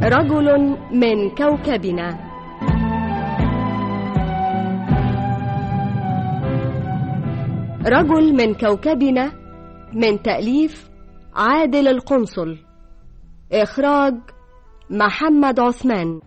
رجل من كوكبنا رجل من كوكبنا من تأليف عادل القنصل إخراج محمد عثمان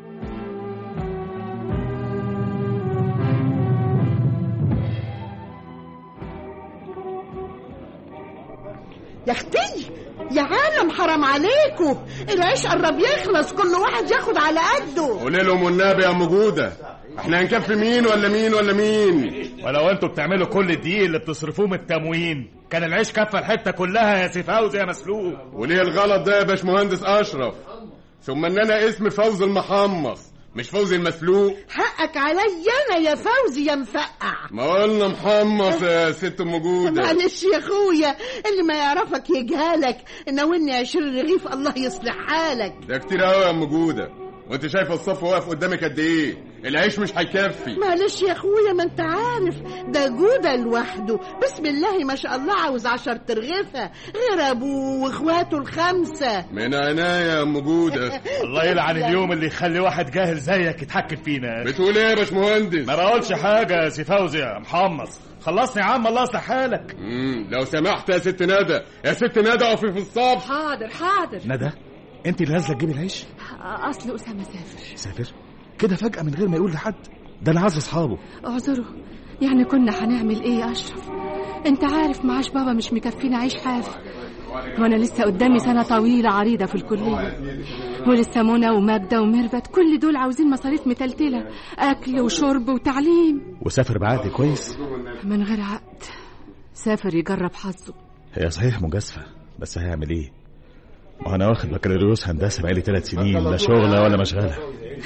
يا اختي يا عالم حرام عليكم العيش قرب يخلص كل واحد ياخد على قده قولي لهم والنبي يا ام جوده احنا هنكفي مين ولا مين ولا مين ولو انتوا بتعملوا كل الدقيق اللي بتصرفوه من التموين كان العيش كفى الحته كلها يا سي فوزي يا مسلوق وليه الغلط ده يا باشمهندس اشرف ثم ان انا اسمي فوزي المحمص مش فوزي المسلوق حقك عليا انا يا فوزي يا مفقع ما قلنا محمص يا ست ام جوده معلش يا اخويا اللي ما يعرفك يجهلك ناولني عشرين رغيف الله يصلح حالك ده كتير قوي يا ام جوده وانت شايفه الصف واقف قدامك قد ايه العيش مش هيكفي معلش يا اخويا ما انت عارف ده جودة لوحده بسم الله ما شاء الله عاوز عشر ترغيفة غير ابوه واخواته الخمسة من عناية يا ام جوده الله يلعن اليوم اللي يخلي واحد جاهل زيك يتحكم فينا بتقول ايه يا باشمهندس ما بقولش حاجه يا سي فوزي يا محمص خلصني يا عم الله يصلح حالك مم، لو سمحت يا ست ندى يا ست ندى اقفي في الصف حاضر حاضر ندى انت اللي نازله تجيبي العيش اصل اسامه سافر سافر كده فجاه من غير ما يقول لحد ده انا عايز اصحابه اعذره يعني كنا هنعمل ايه يا اشرف انت عارف معاش بابا مش مكفينا عيش حاف وانا لسه قدامي سنه طويله عريضه في الكليه ولسه منى وماجده وميرفت كل دول عاوزين مصاريف متلتله اكل وشرب وتعليم وسافر بعقد كويس من غير عقد سافر يجرب حظه هي صحيح مجازفه بس هيعمل ايه ما انا واخد بكالوريوس هندسه بقالي ثلاث سنين لا شغله ولا مشغله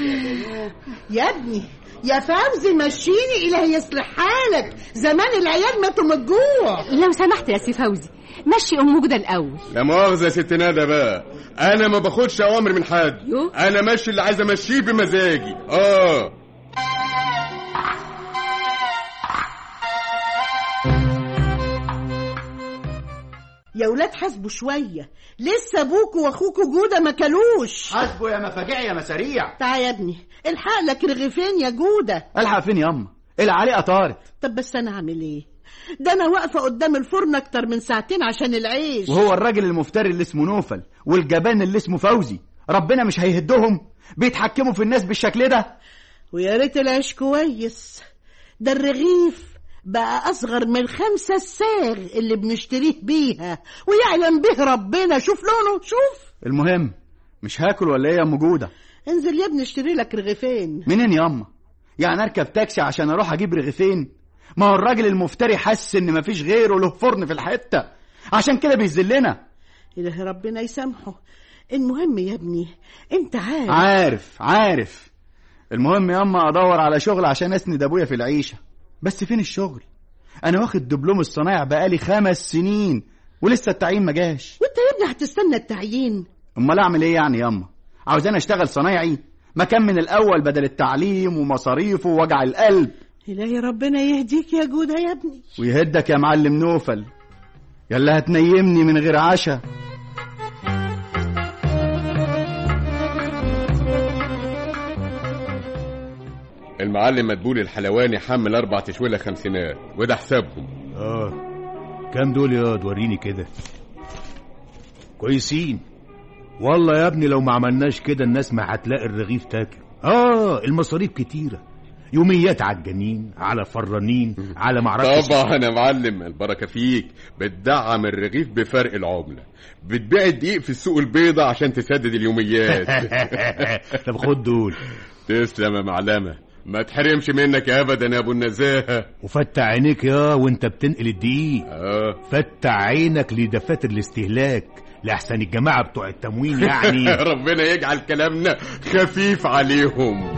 يا ابني يا فوزي مشيني إلهي يصلح حالك زمان العيال ماتوا من الجوع لو سمحت يا سي فوزي مشي ام جدة الاول لا مؤاخذة يا ست ندى بقى انا ما باخدش اوامر من حد يو. انا ماشي اللي عايز امشيه بمزاجي اه يا ولاد حاسبوا شوية لسه ابوكوا واخوكوا جودة ما كلوش حاسبه يا مفاجع يا مساريع تعال يا ابني الحق لك رغيفين يا جودة الحق فين ياما العليقه طارت طب بس انا اعمل ايه ده انا واقفة قدام الفرن اكتر من ساعتين عشان العيش وهو الراجل المفتري اللي اسمه نوفل والجبان اللي اسمه فوزي ربنا مش هيهدهم بيتحكموا في الناس بالشكل ده ويا ريت العيش كويس ده الرغيف بقى اصغر من الخمسة الساغ اللي بنشتريه بيها ويعلم به ربنا شوف لونه شوف المهم مش هاكل ولا ايه يا ام جوده انزل يا ابني اشتري لك رغيفين منين ياما يعني اركب تاكسي عشان اروح اجيب رغيفين ما هو الراجل المفتري حس ان مفيش غيره له فرن في الحته عشان كده بيذلنا إله ربنا يسامحه المهم يا ابني انت عارف عارف عارف المهم ياما ادور على شغل عشان اسند ابويا في العيشه بس فين الشغل انا واخد دبلوم الصنايع بقالي خمس سنين ولسه التعيين ما جاش وانت يا ابني هتستنى التعيين امال اعمل ايه يعني ياما عاوزاني اشتغل صنايعي ما كان من الاول بدل التعليم ومصاريفه ووجع القلب إلهي ربنا يهديك يا جودة يا ابني ويهدك يا معلم نوفل يلا هتنيمني من غير عشاء المعلم مدبول الحلواني حمل اربع تشويله خمسينات وده حسابهم اه كام دول يا وريني كده كويسين والله يا ابني لو ما عملناش كده الناس ما هتلاقي الرغيف تاكله اه المصاريف كتيره يوميات على الجنين على فرانين على معركة طبعا يا معلم البركه فيك بتدعم الرغيف بفرق العمله بتبيع الدقيق في السوق البيضاء عشان تسدد اليوميات طب خد دول تسلم يا معلمه ما تحرمش منك ابدا يا ابو النزاهه وفتح عينيك يا وانت بتنقل الدقيق اه فتح عينك لدفاتر الاستهلاك لأحسن الجماعة بتوع التموين يعني ربنا يجعل كلامنا خفيف عليهم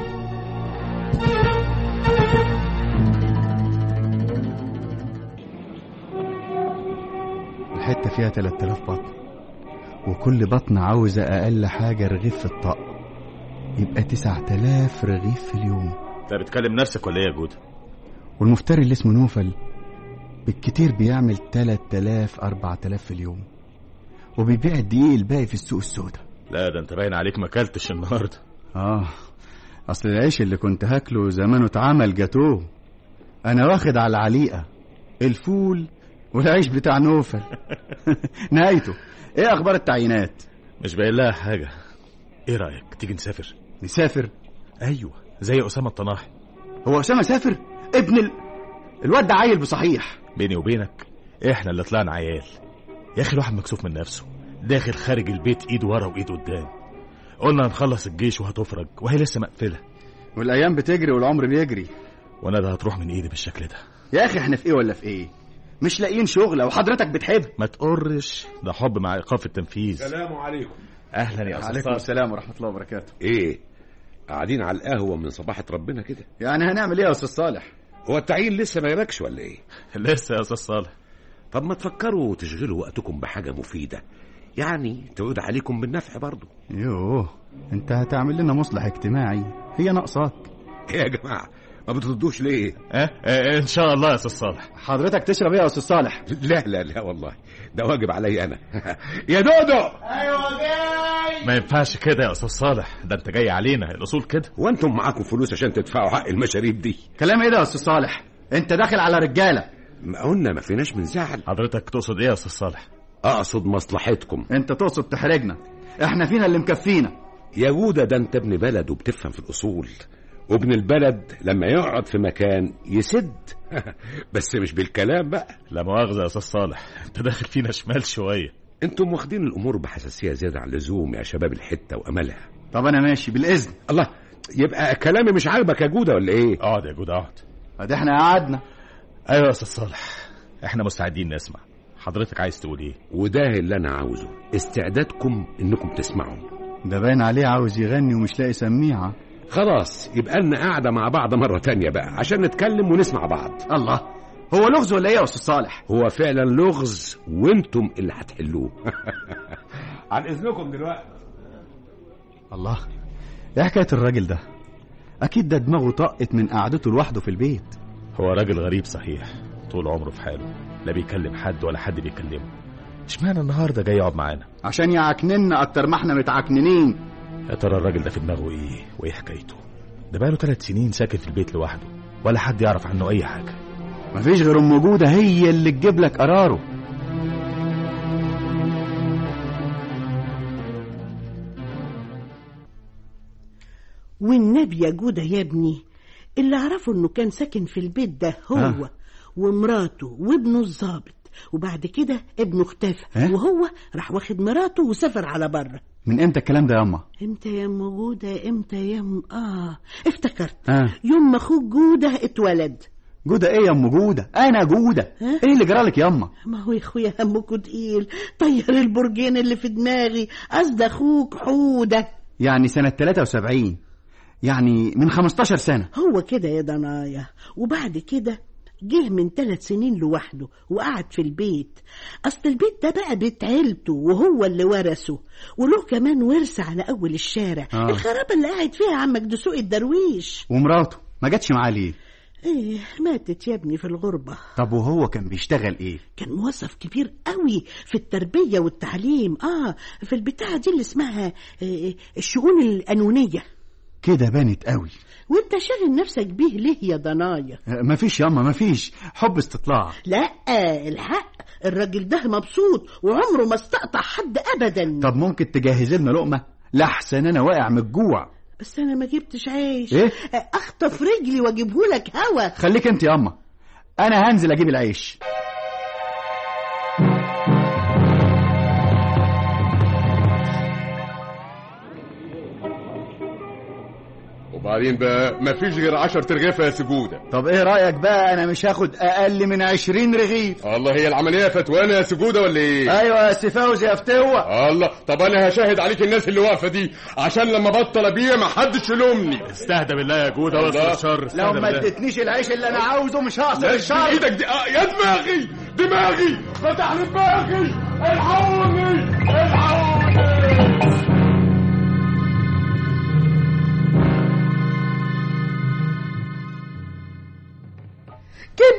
الحتة فيها 3000 بطن وكل بطن عاوزة أقل حاجة رغيف في الطق يبقى 9000 رغيف في اليوم انت بتكلم نفسك ولا ايه يا جوده والمفتري اللي اسمه نوفل بالكتير بيعمل 3000 4000 في اليوم وبيبيع الدقيق الباقي في السوق السوداء لا ده انت باين عليك ما اكلتش النهارده اه اصل العيش اللي كنت هاكله زمانه اتعمل جاتوه انا واخد على العليقه الفول والعيش بتاع نوفل نهايته ايه اخبار التعيينات مش باين لها حاجه ايه رايك تيجي نسافر نسافر ايوه زي اسامه الطناحي هو اسامه سافر ابن ال... الواد ده عيل بصحيح بيني وبينك احنا اللي طلعنا عيال يا اخي الواحد مكسوف من نفسه داخل خارج البيت ايد ورا وايد قدام قلنا هنخلص الجيش وهتفرج وهي لسه مقفله والايام بتجري والعمر بيجري وانا ده هتروح من ايدي بالشكل ده يا اخي احنا في ايه ولا في ايه مش لاقيين شغله وحضرتك بتحب ما تقرش ده حب مع ايقاف التنفيذ السلام عليكم اهلا يا عليكم استاذ السلام ورحمه الله وبركاته ايه قاعدين على القهوه من صباحه ربنا كده يعني هنعمل ايه يا استاذ صالح هو التعيين لسه ما جالكش ولا ايه لسه يا استاذ صالح طب ما تفكروا تشغلوا وقتكم بحاجه مفيده يعني تعود عليكم بالنفع برضه يوه انت هتعمل لنا مصلح اجتماعي هي ناقصاك ايه يا جماعه ما بتردوش ليه اه اه ان شاء الله يا استاذ صالح حضرتك تشرب ايه يا استاذ صالح لا لا لا والله ده واجب علي انا يا دودو ما ينفعش كده يا استاذ صالح ده انت جاي علينا الاصول كده هو انتم معاكم فلوس عشان تدفعوا حق المشاريب دي كلام ايه ده يا استاذ صالح انت داخل على رجاله ما قلنا ما فيناش من زعل حضرتك تقصد ايه يا استاذ صالح اقصد مصلحتكم انت تقصد تحرجنا احنا فينا اللي مكفينا يا جودة ده انت ابن بلد وبتفهم في الاصول وابن البلد لما يقعد في مكان يسد بس مش بالكلام بقى لا مؤاخذه يا استاذ صالح انت داخل فينا شمال شويه انتم واخدين الامور بحساسيه زياده عن اللزوم يا شباب الحته واملها طب انا ماشي بالاذن الله يبقى كلامي مش عاجبك يا جوده ولا ايه اقعد يا جود اقعد ادي احنا قعدنا ايوه يا استاذ صالح احنا مستعدين نسمع حضرتك عايز تقول ايه وده اللي انا عاوزه استعدادكم انكم تسمعوا ده باين عليه عاوز يغني ومش لاقي سميعه خلاص يبقى لنا قاعده مع بعض مره تانية بقى عشان نتكلم ونسمع بعض الله هو لغز ولا ايه يا استاذ صالح هو فعلا لغز وانتم اللي هتحلوه عن اذنكم دلوقتي الله ايه حكايه الراجل ده اكيد ده دماغه طقت من قعدته لوحده في البيت هو راجل غريب صحيح طول عمره في حاله لا بيكلم حد ولا حد بيكلمه اشمعنى النهارده جاي يقعد معانا عشان يعكننا اكتر ما احنا متعكننين يا ترى الراجل ده في دماغه ايه وايه حكايته ده بقاله ثلاث سنين ساكن في البيت لوحده ولا حد يعرف عنه اي حاجه مفيش غير ام جوده هي اللي تجيب لك قراره والنبي يا جودة يا ابني اللي اعرفه انه كان ساكن في البيت ده هو آه. ومراته وابنه الظابط وبعد كده ابنه اختفى ها؟ وهو راح واخد مراته وسافر على بره من امتى الكلام ده يا اما امتى يا ام جودة امتى يا ام اه افتكرت آه. يوم ما اخوك جودة اتولد جوده ايه يا ام جوده انا جوده ها؟ ايه اللي جرالك يا اما ما هو يا اخويا همكوا تقيل طير البرجين اللي في دماغي قصد اخوك حودة يعني سنه 73 يعني من 15 سنه هو كده يا ضنايا وبعد كده جه من ثلاث سنين لوحده وقعد في البيت اصل البيت ده بقى بيت عيلته وهو اللي ورثه وله كمان ورث على اول الشارع آه. الخرابه اللي قاعد فيها عمك دسوق الدرويش ومراته ما جاتش معاه ليه ايه ماتت يا ابني في الغربه طب وهو كان بيشتغل ايه كان موظف كبير قوي في التربيه والتعليم اه في البتاعه دي اللي اسمها آه الشؤون القانونيه كده بانت قوي وانت شاغل نفسك بيه ليه يا ضنايا آه، مفيش ياما مفيش حب استطلاع لا الحق الراجل ده مبسوط وعمره ما استقطع حد ابدا طب ممكن تجهز لنا لقمه لحسن انا واقع من الجوع بس انا ما جبتش عيش إيه؟ اخطف رجلي واجيبهولك هوا خليك انت يا اما انا هنزل اجيب العيش وبعدين بقى مفيش غير عشر ترغيفه يا سجوده طب ايه رايك بقى انا مش هاخد اقل من عشرين رغيف الله هي العمليه فتوانه يا سجوده ولا ايه ايوه يا سي فوزي يا فتوه الله طب انا هشاهد عليك الناس اللي واقفه دي عشان لما بطل ابيع ما حدش يلومني استهدى بالله يا جوده الله. واصل الشر لو استهدى ما بالله اديتنيش العيش اللي انا عاوزه مش هقصر لا الشر ايدك دي آه يا دماغي دماغي فتح لي دماغي الحقوني الحقوني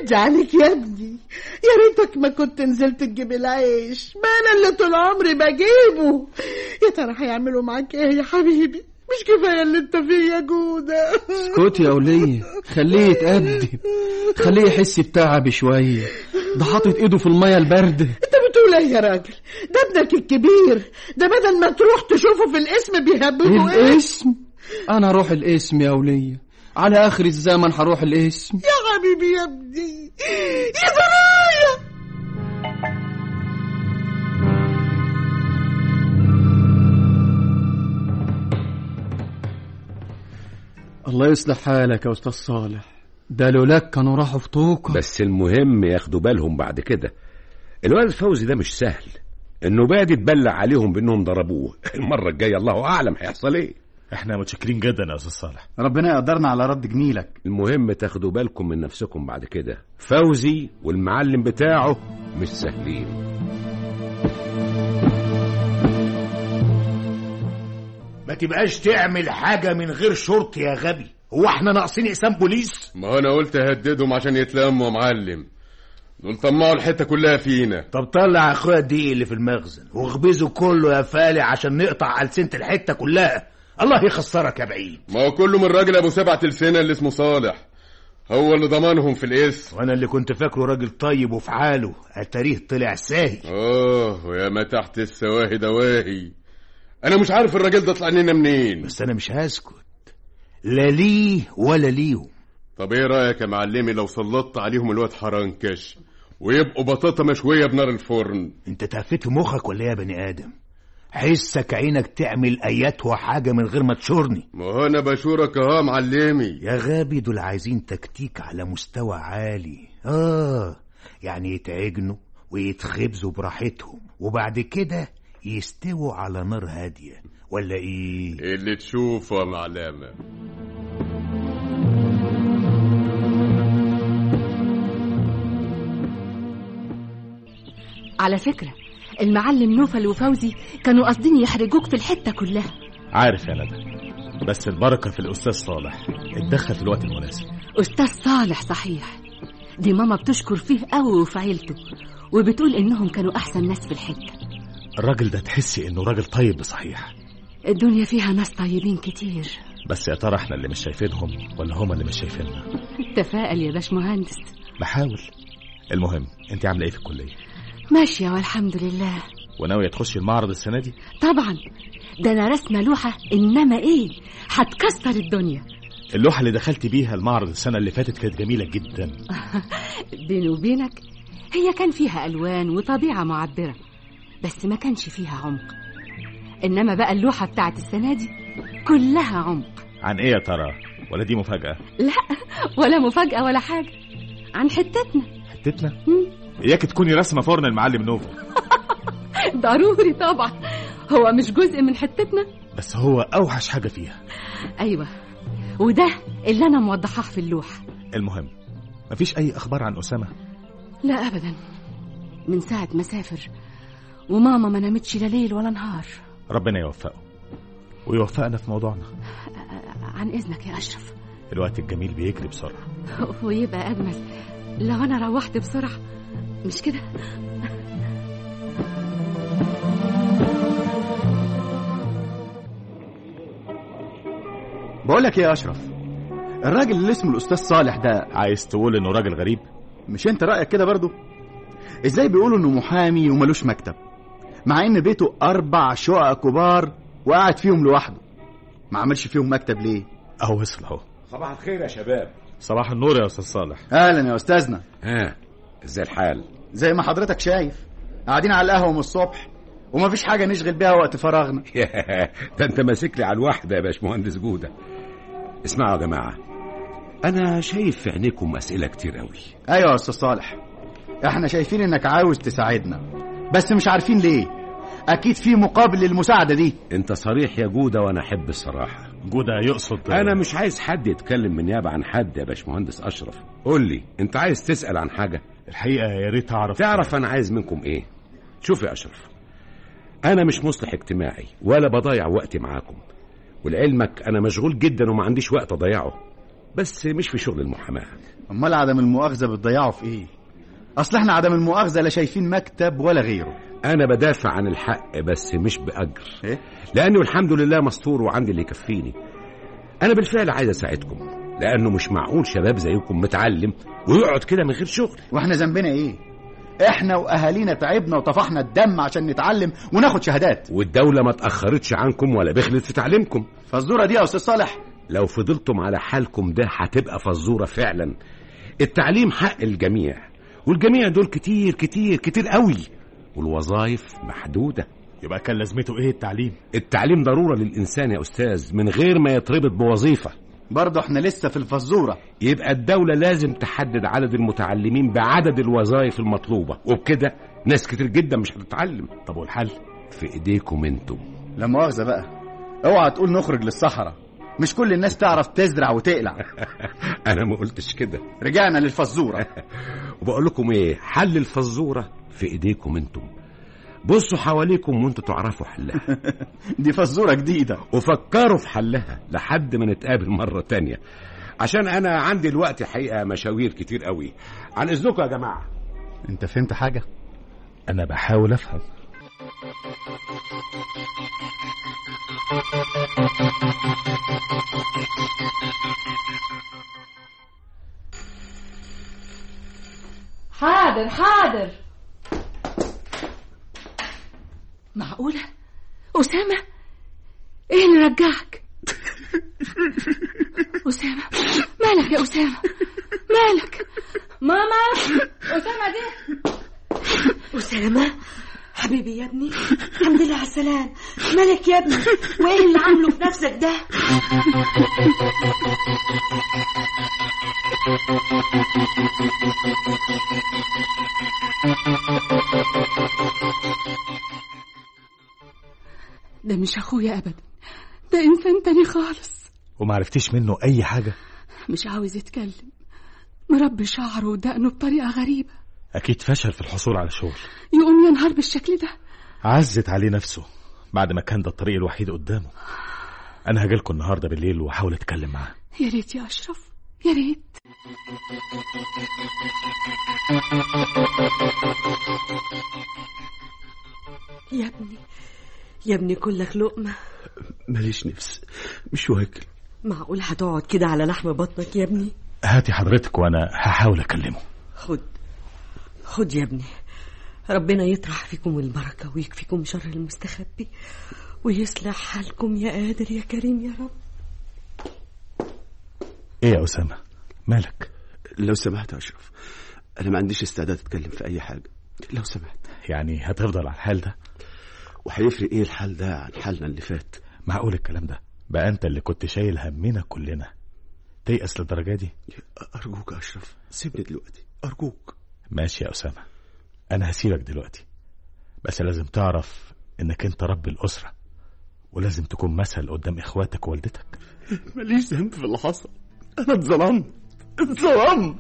عدي عليك يا ابني يا ريتك ما كنت نزلت تجيب العيش ما انا اللي طول عمري بجيبه يا ترى هيعملوا معاك ايه يا حبيبي مش كفايه اللي انت فيه يا جوده اسكت يا ولية خليه يتأدب خليه يحس بتعب شوية ده حاطط ايده في المية الباردة انت بتقول ايه يا راجل ده ابنك الكبير ده بدل ما تروح تشوفه في الاسم بيهببوا ايه الاسم انا اروح الاسم يا ولية على اخر الزمن هروح الاسم يا حبيبي يا ابني يا ضنايا الله يصلح حالك يا استاذ صالح ده لولاك كانوا راحوا في طوكة بس المهم ياخدوا بالهم بعد كده الولد فوزي ده مش سهل النوبة دي تبلع عليهم بانهم ضربوه المرة الجاية الله اعلم هيحصل ايه احنا متشكرين جدا يا استاذ صالح ربنا يقدرنا على رد جميلك المهم تاخدوا بالكم من نفسكم بعد كده فوزي والمعلم بتاعه مش سهلين ما تبقاش تعمل حاجة من غير شرط يا غبي هو احنا ناقصين اقسام بوليس ما انا قلت اهددهم عشان يتلموا يا معلم دول طمعوا الحته كلها فينا طب طلع اخويا الدقيق اللي في المخزن واخبزه كله يا فالع عشان نقطع ألسنة الحتة كلها الله يخسرك يا بعيد ما هو كله من راجل ابو سبعة السنة اللي اسمه صالح هو اللي ضمنهم في الاسم وانا اللي كنت فاكره راجل طيب وفي حاله اتاريه طلع ساهي اه ويا ما تحت السواهي دواهي انا مش عارف الراجل ده طلع لنا منين بس انا مش هسكت لا ليه ولا ليهم طب ايه رايك يا معلمي لو سلطت عليهم الواد حرنكش ويبقوا بطاطا مشويه بنار الفرن انت تهفت مخك ولا إيه يا بني ادم حسك عينك تعمل ايات وحاجه من غير ما تشورني ما هو انا بشورك اهو يا معلمي يا غبي دول عايزين تكتيك على مستوى عالي اه يعني يتعجنوا ويتخبزوا براحتهم وبعد كده يستووا على نار هاديه ولا ايه اللي تشوفه يا معلمه على فكرة المعلم نوفل وفوزي كانوا قاصدين يحرجوك في الحتة كلها عارف يا ندى بس البركة في الأستاذ صالح اتدخل في الوقت المناسب أستاذ صالح صحيح دي ماما بتشكر فيه قوي وفي عيلته وبتقول إنهم كانوا أحسن ناس في الحتة الراجل ده تحسي إنه راجل طيب بصحيح الدنيا فيها ناس طيبين كتير بس يا ترى احنا اللي مش شايفينهم ولا هما اللي مش شايفيننا تفائل يا باش مهندس بحاول المهم انت عامله ايه في الكليه ماشية والحمد لله وناويه تخشي المعرض السنه دي طبعا ده أنا رسمة لوحة إنما إيه هتكسر الدنيا اللوحه اللي دخلت بيها المعرض السنه اللي فاتت كانت جميله جدا بيني وبينك هي كان فيها ألوان وطبيعة معبرة بس ما كانش فيها عمق إنما بقى اللوحة بتاعت السنة دي كلها عمق عن ايه يا ترى ولا دي مفاجاه لا ولا مفاجأة ولا حاجة عن حتتنا حتتنا اياك تكوني رسمه فرن المعلم نوفل ضروري طبعا هو مش جزء من حتتنا بس هو اوحش حاجه فيها أيوة وده اللي أنا موضحاه في اللوحة المهم مفيش اي اخبار عن اسامه لا أبدا من ساعة ما سافر وماما ما نامتش لا ليل ولا نهار ربنا يوفقه ويوفقنا في موضوعنا عن إذنك يا أشرف الوقت الجميل بيجري بسرعه ويبقى أجمل لو أنا روحت بسرعة مش كده بقول لك ايه يا اشرف الراجل اللي اسمه الاستاذ صالح ده عايز تقول انه راجل غريب مش انت رايك كده برضو ازاي بيقولوا انه محامي وملوش مكتب مع ان بيته اربع شقق كبار وقاعد فيهم لوحده ما عملش فيهم مكتب ليه اهو وصل اهو صباح الخير يا شباب صباح النور يا استاذ صالح اهلا يا استاذنا ها ازاي الحال زي ما حضرتك شايف قاعدين على القهوه من الصبح ومفيش حاجه نشغل بيها وقت فراغنا ده انت ماسك لي على الواحده يا باشمهندس جوده اسمعوا يا جماعه انا شايف في عينيكم اسئله كتير قوي ايوه يا استاذ صالح احنا شايفين انك عاوز تساعدنا بس مش عارفين ليه اكيد في مقابل للمساعده دي انت صريح يا جوده وانا احب الصراحه جودة يقصد انا مش عايز حد يتكلم من نيابه عن حد يا باشمهندس اشرف قول لي انت عايز تسال عن حاجه الحقيقه يا ريت اعرف تعرف انا عايز منكم ايه شوف يا اشرف انا مش مصلح اجتماعي ولا بضيع وقتي معاكم ولعلمك انا مشغول جدا وما عنديش وقت اضيعه بس مش في شغل المحاماه امال عدم المؤاخذه بتضيعه في ايه اصل احنا عدم المؤاخذه لا شايفين مكتب ولا غيره انا بدافع عن الحق بس مش باجر ايه لانه الحمد لله مستور وعندي اللي يكفيني انا بالفعل عايز اساعدكم لانه مش معقول شباب زيكم متعلم ويقعد كده من غير شغل واحنا ذنبنا ايه احنا واهالينا تعبنا وطفحنا الدم عشان نتعلم وناخد شهادات والدوله ما اتاخرتش عنكم ولا بخلت في تعليمكم فالزوره دي يا استاذ صالح لو فضلتم على حالكم ده هتبقى فزوره فعلا التعليم حق الجميع والجميع دول كتير كتير كتير قوي والوظائف محدوده يبقى كان لازمته ايه التعليم التعليم ضروره للانسان يا استاذ من غير ما يتربط بوظيفه برضه احنا لسه في الفزوره يبقى الدولة لازم تحدد عدد المتعلمين بعدد الوظائف المطلوبة وبكده ناس كتير جدا مش هتتعلم طب والحل في ايديكم انتم لا مؤاخذه بقى اوعى تقول نخرج للصحراء مش كل الناس تعرف تزرع وتقلع انا ما قلتش كده رجعنا للفزوره وبقول لكم ايه حل الفزورة في ايديكم انتم بصوا حواليكم وانتوا تعرفوا حلها دي فزوره جديده وفكروا في حلها لحد ما نتقابل مرة تانية عشان انا عندي الوقت حقيقة مشاوير كتير قوي عن اذنكم يا جماعة انت فهمت حاجه انا بحاول افهم حاضر حاضر معقولة؟ أسامة؟ إيه اللي رجعك؟ أسامة مالك يا أسامة؟ مالك؟ ماما أسامة دي أسامة حبيبي يا ابني الحمد لله على السلام مالك يا ابني وايه اللي عامله في نفسك ده ده مش أخويا أبدا ده إنسان تاني خالص وما عرفتيش منه اي حاجه مش عاوز يتكلم مربي شعره ودقنه بطريقة غريبة اكيد فشل في الحصول على شغل يقوم ينهار بالشكل ده عزت عليه نفسه بعد ما كان ده الطريق الوحيد قدامه انا هاجيلكوا النهارده بالليل واحاول اتكلم معاه يا ريت يا أشرف يا ريت يا ابني يا ابني كلك لقمة ماليش نفس مش واكل معقول هتقعد كده على لحم بطنك يا ابني هاتي حضرتك وانا هحاول اكلمه خد خد يا ابني ربنا يطرح فيكم البركة ويكفيكم شر المستخبي ويصلح حالكم يا قادر يا كريم يا رب ايه يا اسامه مالك لو سمحت يا اشرف انا ما عنديش استعداد اتكلم في اي حاجه لو سمحت يعني هتفضل على الحال ده وهيفرق ايه الحال ده عن حالنا اللي فات معقول الكلام ده بقى انت اللي كنت شايل همنا كلنا تيأس للدرجه دي ارجوك يا اشرف سيبني دلوقتي ارجوك ماشي يا اسامه انا هسيبك دلوقتي بس لازم تعرف انك انت رب الاسره ولازم تكون مثل قدام اخواتك ووالدتك ماليش ذنب في اللي حصل انا اتظلمت اتظلمت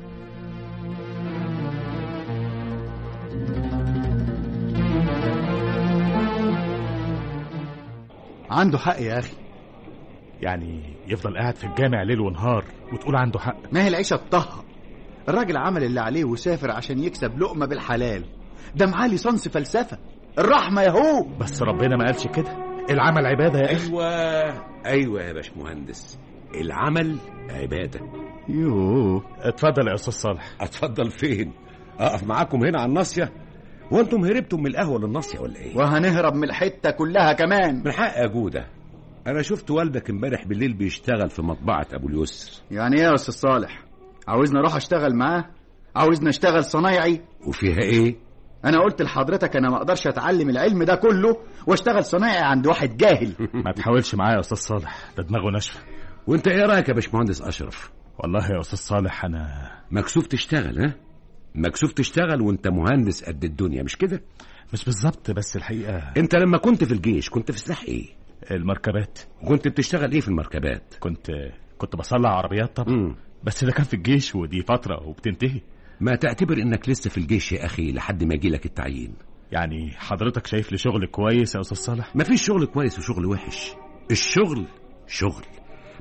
عنده حق يا اخي يعني يفضل قاعد في الجامع ليل ونهار وتقول عنده حق ما هي العيشه الطهة الراجل عمل اللي عليه وسافر عشان يكسب لقمه بالحلال ده معاه ليسانس فلسفه الرحمه يهو بس ربنا ما قالش كده العمل عباده يا اخي ايوه ايوه يا باشمهندس العمل عباده يوه اتفضل يا استاذ صالح اتفضل فين اقف معاكم هنا على الناصيه وانتم هربتم من القهوه للناصيه ولا ايه وهنهرب من الحته كلها كمان من حق يا جوده انا شفت والدك امبارح بالليل بيشتغل في مطبعه ابو اليسر يعني ايه يا استاذ صالح عاوزني اروح اشتغل معاه عاوزني اشتغل صنايعي وفيها ايه انا قلت لحضرتك انا ما اقدرش اتعلم العلم ده كله واشتغل صنايعي عند واحد جاهل ما تحاولش معايا يا استاذ صالح ده دماغه ناشفه وانت ايه رايك يا باشمهندس اشرف والله يا استاذ صالح انا مكسوف تشتغل ها مكسوف تشتغل وانت مهندس قد الدنيا مش كده مش بالظبط بس الحقيقه انت لما كنت في الجيش كنت في سلاح ايه المركبات كنت بتشتغل ايه في المركبات كنت كنت بصلع عربيات طبعا مم. بس ده كان في الجيش ودي فتره وبتنتهي ما تعتبر انك لسه في الجيش يا اخي لحد ما يجيلك التعيين يعني حضرتك شايف لي شغل كويس يا استاذ صالح مفيش شغل كويس وشغل وحش الشغل شغل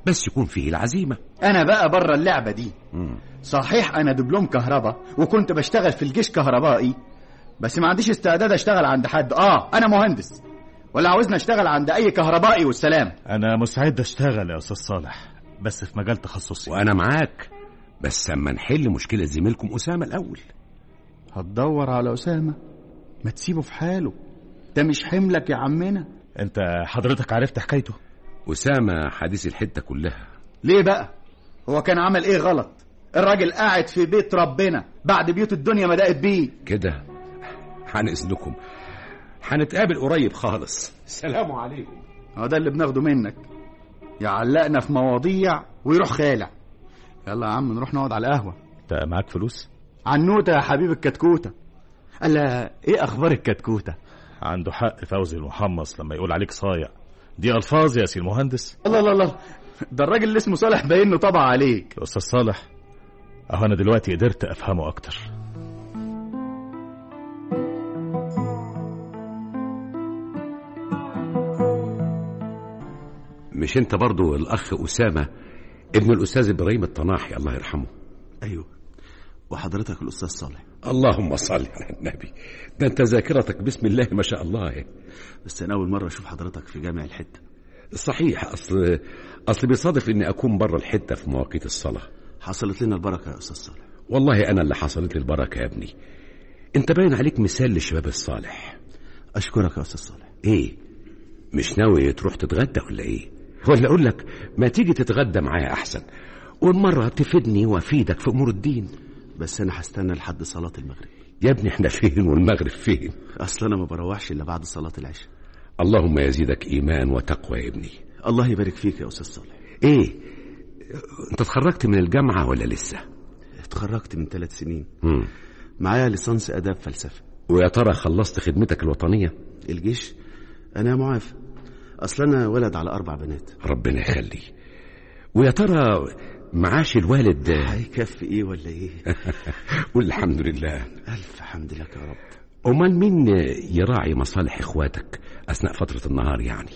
بس يكون فيه العزيمة انا بقى بره اللعبه دي مم. صحيح انا دبلوم كهرباء وكنت بشتغل في الجيش كهربائي بس ما عنديش استعداد اشتغل عند حد اه انا مهندس ولا عاوزني اشتغل عند اي كهربائي والسلام انا مستعد اشتغل يا استاذ صالح بس في مجال تخصصي وأنا معاك بس أما نحل مشكلة زميلكم أسامة الأول هتدور على اسامه ما تسيبه في حاله ده مش حملك يا عمنا انت حضرتك عرفت حكايته أسامة حديث الحتة كلها ليه بقى هو كان عمل ايه غلط الراجل قاعد في بيت ربنا بعد بيوت الدنيا ما دقت بيه كده عن إذنكم هنتقابل قريب خالص سلام عليكم هو ده اللي بناخده منك يعلقنا في مواضيع ويروح خالع يلا يا عم نروح نقعد على القهوه انت معاك فلوس عنوته يا حبيب الكتكوته قال ايه اخبار الكتكوته عنده حق فوزي المحمص لما يقول عليك صايع دي الفاظ يا سي المهندس الله الله الله ده الراجل اللي اسمه صالح باين له طبع عليك استاذ صالح اهو انا دلوقتي قدرت افهمه اكتر مش أنت برضو الأخ أسامة ابن الأستاذ إبراهيم الطناحي الله يرحمه ايوه وحضرتك الاستاذ صالح اللهم صل على النبي ده أنت ذاكرتك بسم الله ما شاء الله بس انا اول مره اشوف حضرتك في جامع الحته صحيح أصل أصل بيصادف إني أكون بره الحتة في مواقيت الصلاة حصلت لنا البركه يا استاذ صالح والله أنا اللي حصلت لي البركة يا ابني أنت باين عليك مثال للشباب الصالح اشكرك يا استاذ صالح إيه مش ناوي تروح تتغدى ولا إيه ولا أقول لك ما تيجي تتغدى معايا أحسن والمرة تفيدني وأفيدك في أمور الدين بس انا هستنى لحد صلاه المغرب يا ابني احنا فين والمغرب فين اصل انا ما بروحش الا بعد صلاه العشاء اللهم يزيدك إيمان وتقوى يا ابني الله يبارك فيك يا استاذ صالح إيه أنت اتخرجت من الجامعة ولا لسه اتخرجت من ثلاث سنين مم. معايا ليسانس اداب فلسفه ويا ترى خلصت خدمتك الوطنية الجيش انا معافى اصل انا ولد على اربع بنات ربنا يخلي ويا ترى معاش الوالد هيكفي ايه ولا ايه والحمد لله الف حمد لك يا رب أمال مين يراعي مصالح إخواتك أثناء فترة النهار يعني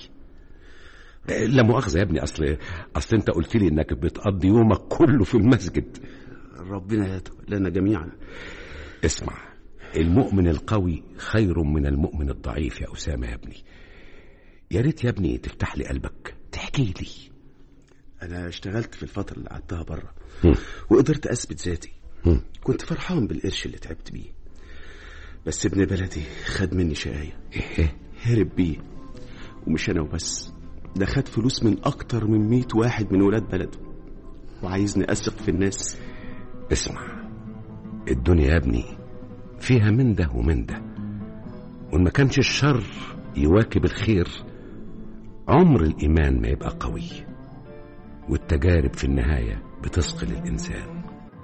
لا مؤاخذة يا ابني أصل أصل أنت قلت لي إنك بتقضي يومك كله في المسجد ربنا يتولى جميعا اسمع المؤمن القوي خير من المؤمن الضعيف يا أسامة يا ابني يا ريت يا ابني تفتح لي قلبك تحكي لي انا اشتغلت في الفتره اللي قعدتها بره هم. وقدرت اثبت ذاتي هم. كنت فرحان بالقرش اللي تعبت بيه بس ابن بلدي خد مني شقايه إيه هرب بيه ومش انا وبس ده خد فلوس من اكتر من مئة واحد من ولاد بلده وعايزني اثق في الناس اسمع الدنيا يا ابني فيها من ده ومن ده وإن ما كانش الشر يواكب الخير عمر الإيمان ما يبقى قوي والتجارب في النهاية بتثقل الإنسان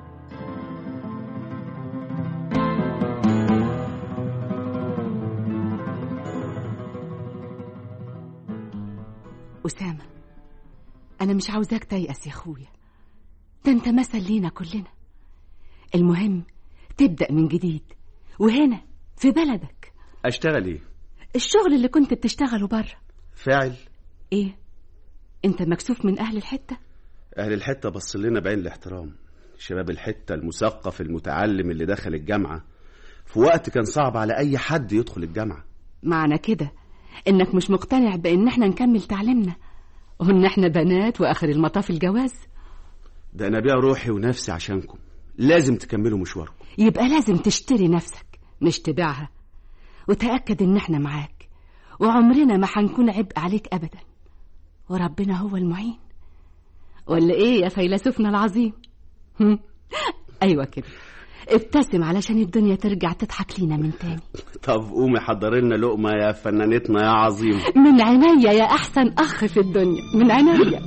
أسامة أنا مش عاوزاك تيأس يا أخويا ده أنت مثل لينا كلنا المهم تبدأ من جديد وهنا في بلدك اشتغل ايه الشغل اللي كنت بتشتغله بره فاعل إيه أنت مكسوف من أهل الحتة اهل الحته بص لنا بعين الاحترام شباب الحته المثقف المتعلم اللي دخل الجامعه في وقت كان صعب على اي حد يدخل الجامعه معنى كده إنك مش مقتنع بإن احنا نكمل تعليمنا وإن احنا بنات وآخر المطاف الجواز ده انا بيع روحي ونفسي عشانكم لازم تكملوا مشواركم يبقى لازم تشتري نفسك مش تبيعها وتأكد إن احنا معاك وعمرنا ما هنكون عبء عليك أبدا وربنا هو المعين ولا إيه يا فيلسوفنا العظيم هم؟ أيوة كده ابتسم علشان الدنيا ترجع تضحك لينا من تاني طب قومي حضري لنا لقمه يا فنانتنا يا عظيم من عينيا يا أحسن أخ في الدنيا من عينيا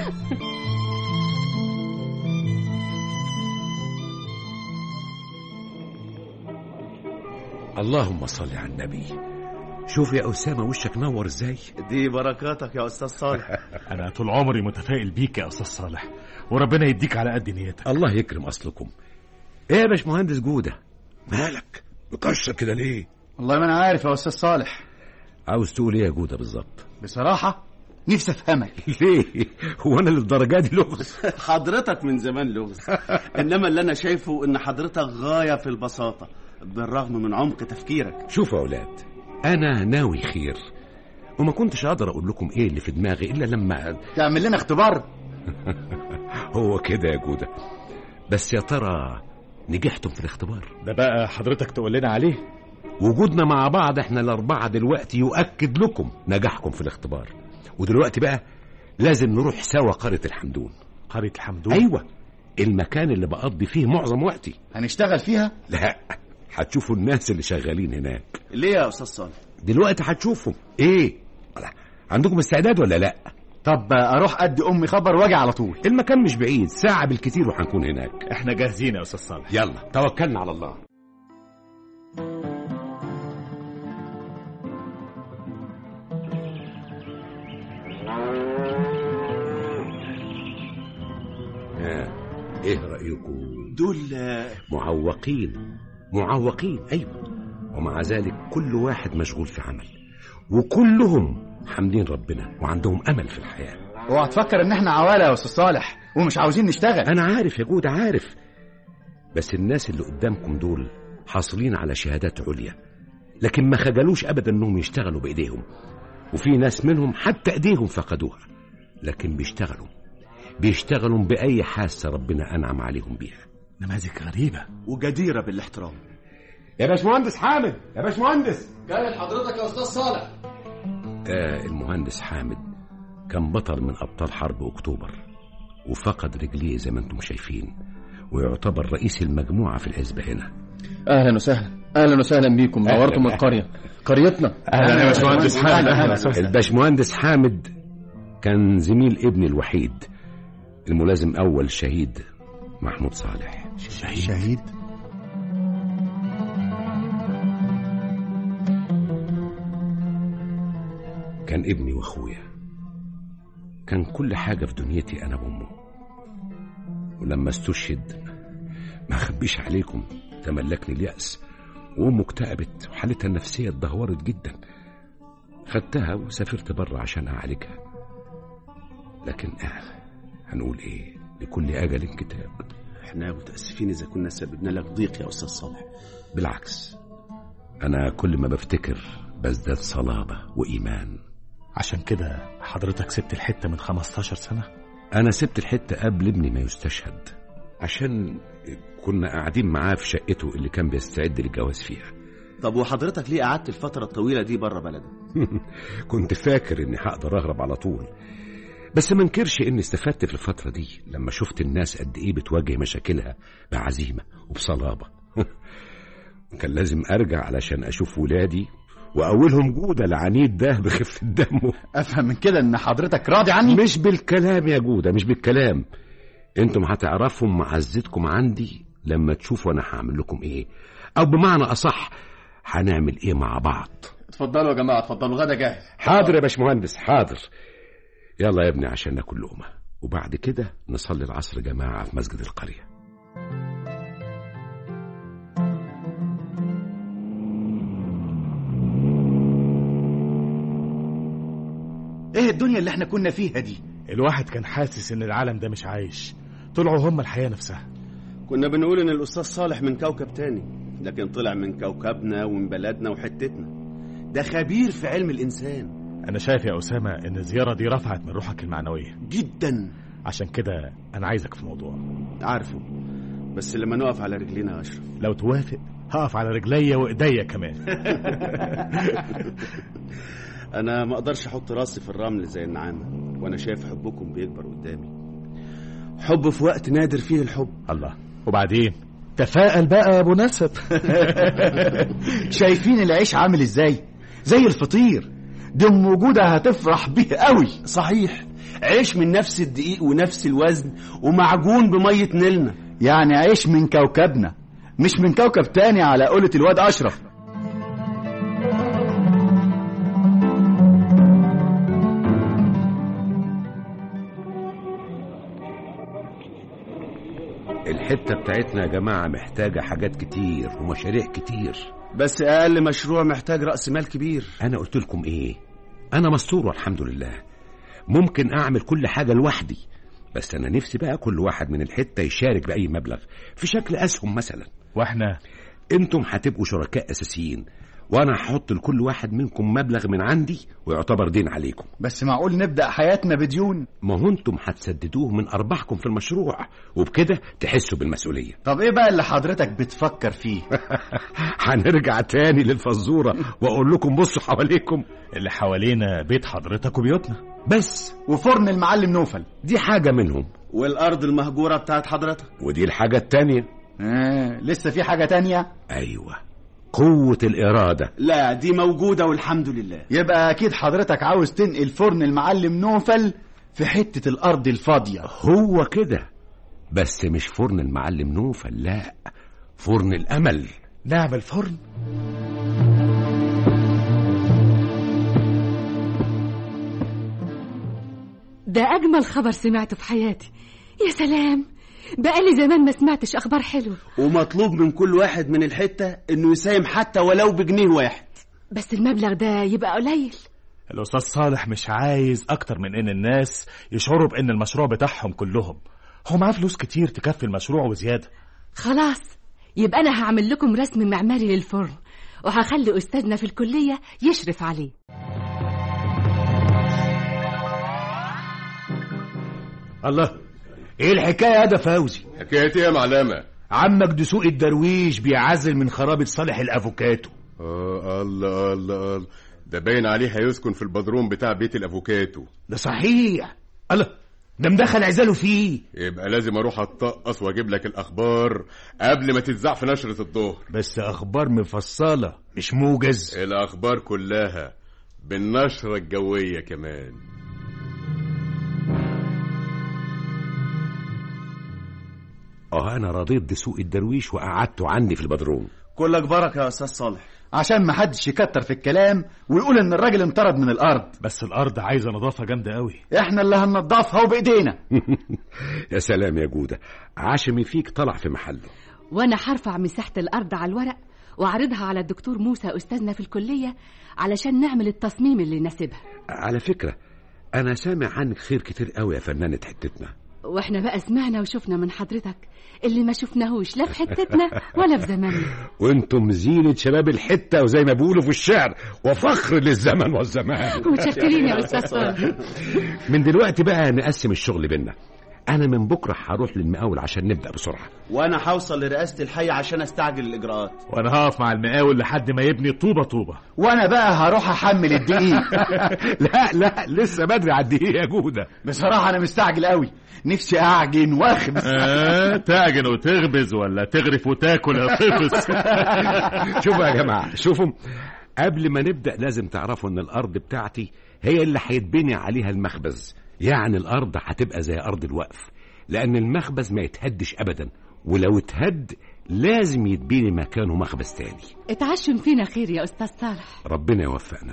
اللهم صل على النبي شوف يا أسامة وشك نور ازاي دي بركاتك يا استاذ صالح انا طول عمري متفائل بيك يا استاذ صالح وربنا يديك على قد نيتك الله يكرم أصلكم ايه يا باشمهندس جودة مالك مكشر كده ليه والله ما انا عارف يا استاذ صالح عاوز تقول ايه يا جودة بالظبط بصراحه نفسي افهمك ليه هو انا للدرجه دي لغز حضرتك من زمان لغز انما اللي انا شايفه ان حضرتك غايه في البساطه بالرغم من عمق تفكيرك شوفوا يا اولاد انا ناوي خير وما كنتش اقدر اقول لكم ايه اللي في دماغي الا لما تعمل لنا اختبار هو كده يا جوده بس يا ترى نجحتم في الاختبار ده بقى حضرتك تقول لنا عليه وجودنا مع بعض احنا الاربعه دلوقتي يؤكد لكم نجاحكم في الاختبار ودلوقتي بقى لازم نروح سوا قريه الحمدون قريه الحمدون ايوه المكان اللي بقضي فيه معظم وقتي هنشتغل فيها لا هتشوفوا الناس اللي شغالين هناك ليه يا استاذ صالح دلوقتي هتشوفهم ايه لا. عندكم استعداد ولا لا طب اروح ادي امي خبر واجي على طول المكان مش بعيد ساعه بالكتير وهنكون هناك احنا جاهزين يا استاذ صالح يلا توكلنا على الله ها، ايه رايكم دول معوقين معوقين ايوه ومع ذلك كل واحد مشغول في عمل وكلهم حامدين ربنا وعندهم امل في الحياه اوعى تفكر ان احنا عواله يا استاذ صالح ومش عاوزين نشتغل انا عارف يا جود عارف بس الناس اللي قدامكم دول حاصلين على شهادات عليا لكن ما خجلوش ابدا انهم يشتغلوا بايديهم وفي ناس منهم حتى ايديهم فقدوها لكن بيشتغلوا بيشتغلوا باي حاسه ربنا انعم عليهم بيها نماذج غريبه وجديره بالاحترام يا باشمهندس حامد يا باشمهندس جاي لحضرتك يا استاذ صالح آه المهندس حامد كان بطل من ابطال حرب اكتوبر وفقد رجليه زي ما انتم شايفين ويعتبر رئيس المجموعه في الحزب هنا اهلا وسهلا اهلا وسهلا بيكم نورتم القريه قريتنا اهلا يا باشمهندس حامد اهلا وسهلا الباشمهندس حامد كان زميل ابني الوحيد الملازم اول شهيد محمود صالح شهيد شهيد كان ابني واخويا كان كل حاجه في دنيتي انا وامه ولما استشهد ما اخبيش عليكم تملكني الياس وامه اكتئبت وحالتها النفسيه اتدهورت جدا خدتها وسافرت بره عشان اعالجها لكن آه هنقول ايه لكل اجل كتاب احنا متاسفين اذا كنا سببنا لك ضيق يا استاذ صالح بالعكس انا كل ما بفتكر بزداد صلابه وايمان عشان كده حضرتك سبت الحته من 15 سنه انا سبت الحته قبل ابني ما يستشهد عشان كنا قاعدين معاه في شقته اللي كان بيستعد للجواز فيها طب وحضرتك ليه قعدت الفتره الطويله دي بره بلدك كنت فاكر اني هقدر اهرب على طول بس ما انكرش اني استفدت في الفتره دي لما شفت الناس قد ايه بتواجه مشاكلها بعزيمه وبصلابه كان لازم ارجع علشان اشوف ولادي واولهم جوده العنيد ده بخفه دمه افهم من كده ان حضرتك راضي عني مش بالكلام يا جوده مش بالكلام انتم هتعرفوا معزتكم عندي لما تشوفوا انا هعمل لكم ايه او بمعنى اصح هنعمل ايه مع بعض اتفضلوا يا جماعه اتفضلوا الغدا جاهز حاضر يا باشمهندس حاضر يلا يا ابني عشان ناكل لقمه وبعد كده نصلي العصر جماعه في مسجد القريه ايه الدنيا اللي احنا كنا فيها دي الواحد كان حاسس ان العالم ده مش عايش طلعوا هم الحياه نفسها كنا بنقول ان الاستاذ صالح من كوكب تاني لكن طلع من كوكبنا ومن بلدنا وحتتنا ده خبير في علم الانسان انا شايف يا اسامه ان الزياره دي رفعت من روحك المعنويه جدا عشان كده انا عايزك في موضوع عارفه بس لما نقف على رجلينا يا اشرف لو توافق هقف على رجليا وايديا كمان انا ما اقدرش احط راسي في الرمل زي النعامه وانا شايف حبكم بيكبر قدامي حب في وقت نادر فيه الحب الله وبعدين تفائل بقى يا ابو نسب شايفين العيش عامل ازاي زي الفطير دي ام وجوده هتفرح بيه قوي صحيح عيش من نفس الدقيق ونفس الوزن ومعجون بميه نيلنا يعني عيش من كوكبنا مش من كوكب تاني على قولة الواد أشرف الحته بتاعتنا يا جماعه محتاجه حاجات كتير ومشاريع كتير بس اقل مشروع محتاج راس مال كبير انا قلت لكم ايه انا مستور والحمد لله ممكن اعمل كل حاجه لوحدي بس انا نفسي بقى كل واحد من الحته يشارك باي مبلغ في شكل اسهم مثلا واحنا انتم هتبقوا شركاء اساسيين وانا هحط لكل واحد منكم مبلغ من عندي ويعتبر دين عليكم بس معقول نبدأ حياتنا بديون ما هو انتم هتسددوه من ارباحكم في المشروع وبكده تحسوا بالمسؤوليه طب ايه بقى اللي حضرتك بتفكر فيه هنرجع تاني للفزوره واقول لكم بصوا حواليكم اللي حوالينا بيت حضرتك وبيوتنا بس وفرن المعلم نوفل دي حاجه منهم والارض المهجوره بتاعت حضرتك ودي الحاجه التانيه آه لسه في حاجة تانية ايوه قوه الاراده لا دي موجوده والحمد لله يبقى اكيد حضرتك عاوز تنقل فرن المعلم نوفل في حتة الارض الفاضية هو كده بس مش فرن المعلم نوفل لا فرن الامل نعمل فرن ده أجمل خبر سمعته في حياتي يا سلام بقالي زمان ما سمعتش أخبار حلوة ومطلوب من كل واحد من الحته انه يساهم حتى ولو بجنيه واحد بس المبلغ ده يبقى قليل الأستاذ صالح مش عايز أكتر من إن الناس يشعروا بإن المشروع بتاعهم كلهم هو معاه فلوس كتير تكفي المشروع وزيادة خلاص يبقى أنا هعمل لكم رسم معماري للفرن وهخلي أستاذنا في الكلية يشرف عليه الله ايه الحكايه يا ده فوزي حكاية ايه يا معلمة عمك دسوق الدرويش بيعزل من خرابة صالح الافوكاتو اه الله الله الله ده باين عليه هيسكن في البدروم بتاع بيت الافوكاتو ده صحيح الله ده مدخل عزاله فيه يبقى لازم اروح اتطقص واجيب لك الاخبار قبل ما تتذاع في نشرة الظهر بس اخبار مفصله مش موجز الاخبار كلها بالنشرة الجوية كمان اه انا رضيت بسوق الدرويش وقعدته عندي في البدروم كلك بركه يا استاذ صالح عشان ما حدش يكتر في الكلام ويقول ان الراجل انطرد من الارض بس الأرض عايزة نظافة جامدة قوي احنا اللي هننضفها وبايدينا يا سلام يا جودة عشمي فيك طلع في محله وأنا هرفع مساحة الأرض على الورق وأعرضها على الدكتور موسى أستاذنا في الكلية علشان نعمل التصميم اللي يناسبها على فكرة أنا سامع عنك خير كتير قوي يا فنانة حتتنا واحنا بقى سمعنا وشفنا من حضرتك اللي ما شفناهوش لا في حتتنا ولا في زماننا وانتم زينة شباب الحتة وزي ما بيقولوا في الشعر وفخر للزمن والزمان متشكرين يا أستاذ صالح من دلوقتي بقى نقسم الشغل بينا أنا من بكرة هروح للمقاول عشان نبدأ بسرعة وانا هوصل لرئاسه الحي عشان استعجل الاجراءات وأنا هقف مع المقاول لحد ما يبني طوبة طوبة وانا بقى هروح احمل الدقيق لا لا لسه بدري على الدقيقة يا جودة بصراحة انا مستعجل قوي نفسي اعجن واخبز آه تعجن وتخبز ولا تغرف وتاكل يا طفس شوفوا يا جماعة شوفوا قبل ما نبدأ لازم تعرفوا إن الأرض بتاعتي هي اللي هيتبني عليها المخبز يعني الأرض هتبقى زي أرض الوقف لأن المخبز ما يتهدش أبدا ولو اتهد لازم يتبني مكانه مخبز تاني اتعشم فينا خير يا أستاذ صالح ربنا يوفقنا